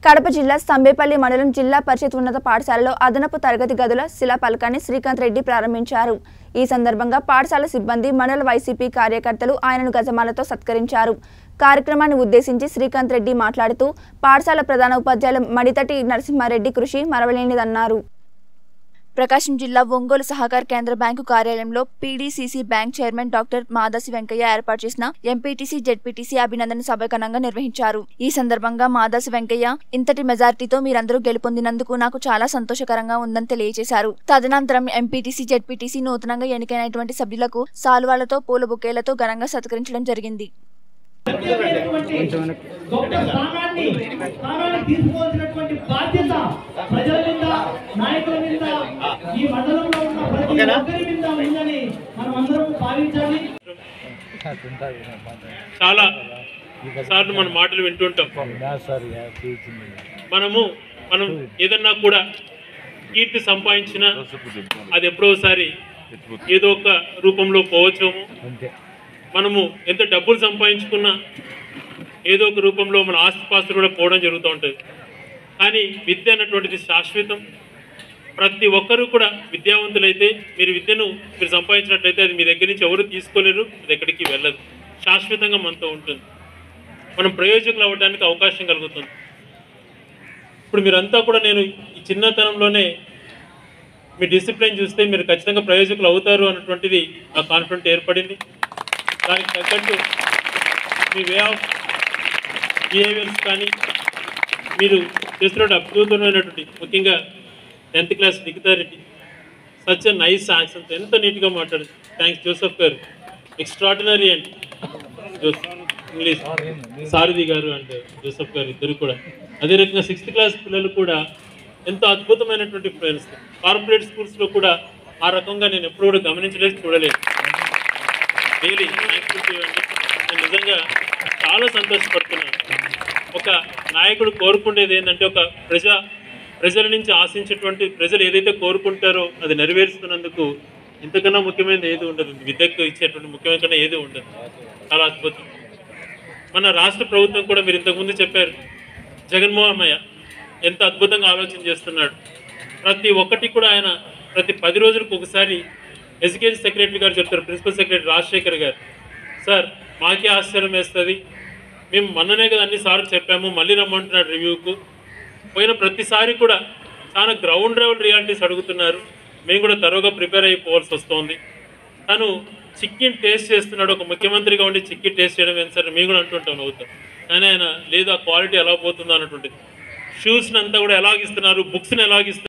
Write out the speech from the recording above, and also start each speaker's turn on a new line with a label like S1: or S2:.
S1: కడప జిల్లా సంబేపల్లి మండలం జిల్లా పరిషత్ ఉన్నత పాఠశాలలో అదనపు తరగతి గదుల శిలాఫలకాన్ని శ్రీకాంత్ రెడ్డి ప్రారంభించారు ఈ సందర్భంగా పాఠశాల సిబ్బంది మండల వైసీపీ కార్యకర్తలు ఆయనను గజమాలతో సత్కరించారు కార్యక్రమాన్ని ఉద్దేశించి శ్రీకాంత్ రెడ్డి మాట్లాడుతూ పాఠశాల ప్రధాన ఉపాధ్యాయులు మడితటి నరసింహారెడ్డి కృషి మరవలేనిదన్నారు ప్రకాశం జిల్లా ఒంగోలు సహకార కేంద్ర బ్యాంకు కార్యాలయంలో PDCC bank chairman doctor Madasi Venkayya ఏర్పాటు చేసిన ఎంపీటీసీ జెడ్పీటీసీ అభినందన సభ ఘనంగా నిర్వహించారు ఈ సందర్భంగా మాదసి వెంకయ్య ఇంతటి మెజార్టీతో మీరందరూ గెలుపొందినందుకు నాకు చాలా సంతోషకరంగా ఉందని తెలియజేశారు తదనంతరం ఎంపీటీసీ జెడ్పీటీసీ నూతనంగా ఎన్నికైనటువంటి సభ్యులకు సాల్వాలతో పూల బుకేలతో ఘనంగా సత్కరించడం జరిగింది
S2: గొప్ప స్థానాన్ని స్థానాన్ని తీసుకోవాల్సినటువంటి బాధ్యత ప్రజల మీద నాయకుల మీద ఈ మండలంలో ఉన్న ప్రతి ఒక్కరి మీద ఉందని మనం అందరం భావించాలి
S3: చాలా సార్లు మన మాటలు వింటుంటాం మనము మనం ఏదన్నా కూడా కీర్తి సంపాదించినా అది ఎప్పుడోసారి ఏదో ఒక రూపంలో పోవచ్చేమో మనము ఎంత డబ్బులు సంపాదించుకున్నా ఏదో ఒక రూపంలో మన ఆస్తిపాస్తులు కూడా పోవడం జరుగుతూ ఉంటుంది కానీ విద్య అన్నటువంటిది శాశ్వతం ప్రతి ఒక్కరూ కూడా విద్యావంతులైతే మీరు విద్యను మీరు సంపాదించినట్లయితే అది మీ దగ్గర నుంచి ఎవరు తీసుకోలేరు అది ఎక్కడికి వెళ్ళదు శాశ్వతంగా మనతో ఉంటుంది మనం ప్రయోజకులు అవ్వడానికి అవకాశం కలుగుతుంది ఇప్పుడు మీరంతా కూడా నేను ఈ చిన్నతనంలోనే మీ డిసిప్లిన్ చూస్తే మీరు ఖచ్చితంగా ప్రయోజకులు అవుతారు అన్నటువంటిది ఆ కాన్ఫిడెంట్ ఏర్పడింది దానికి తగ్గట్టు మీ వే ఆఫ్ బిహేవియర్స్ కానీ మీరు చేస్తున్న అద్భుతమైనటువంటి ముఖ్యంగా టెన్త్ క్లాస్ దిగుతారెడ్డి సచ్ నైస్ యాక్సెంట్ ఎంత నీట్గా మాట్లాడు thanks Joseph garu extraordinary and English Sarathi garu and Joseph గారు ఇద్దరు కూడా అదే రకంగా సిక్స్త్ క్లాస్ పిల్లలు కూడా ఎంతో అద్భుతమైనటువంటి ఫ్రెండ్స్ కార్పొరేట్ స్కూల్స్లో కూడా ఆ రకంగా నేను ఎప్పుడు కూడా గమనించలేదు చూడలేదు రియలీ థ్యాంక్ఫుల్ టు అండి నేను నిజంగా చాలా సంతోషపడుతున్నాను ఒక నాయకుడు కోరుకునేది ఏంటంటే ఒక ప్రజా ప్రజల నుంచి ఆశించేటువంటి ప్రజలు ఏదైతే కోరుకుంటారో అది నెరవేరుస్తున్నందుకు ఇంతకన్నా ముఖ్యమైనది ఏది ఉండదు విద్యకు ఇచ్చేటువంటి ముఖ్యమైన కన్నా ఏది ఉండదు చాలా అద్భుతం మన రాష్ట్ర ప్రభుత్వం కూడా మీరు ఇంతకుముందు చెప్పారు జగన్మోహన్ అయ్య ఎంత అద్భుతంగా ఆలోచన చేస్తున్నాడు ప్రతి ఒక్కటి కూడా ఆయన ప్రతి పది రోజులకు ఒకసారి ఎడ్యుకేషన్ సెక్రటరీ గారు చెప్తారు ప్రిన్సిపల్ సెక్రటరీ రాజశేఖర్ గారు సార్ మాకే ఆశ్చర్యం వేస్తుంది మేము మొన్ననే కదా అన్ని సార్లు చెప్పాము మళ్ళీ రమ్మంటున్నాడు రివ్యూకు పోయిన ప్రతిసారి కూడా చాలా గ్రౌండ్ లెవెల్ రియాలిటీస్ అడుగుతున్నారు మేము కూడా తరోగా ప్రిపేర్ అయిపోవాల్సి వస్తుంది తను చిక్కిని టేస్ట్ చేస్తున్నాడు ఒక ముఖ్యమంత్రిగా ఉండి చిక్కి టేస్ట్ చేయడం ఏంటి సార్ మేము కూడా అంటుంటాం నవ్వుతాం కానీ ఆయన లేదు ఆ క్వాలిటీ ఎలా పోతుందో అన్నటువంటిది షూస్ని అంతా కూడా ఎలాగిస్తున్నారు బుక్స్ని ఎలాగిస్తున్నారు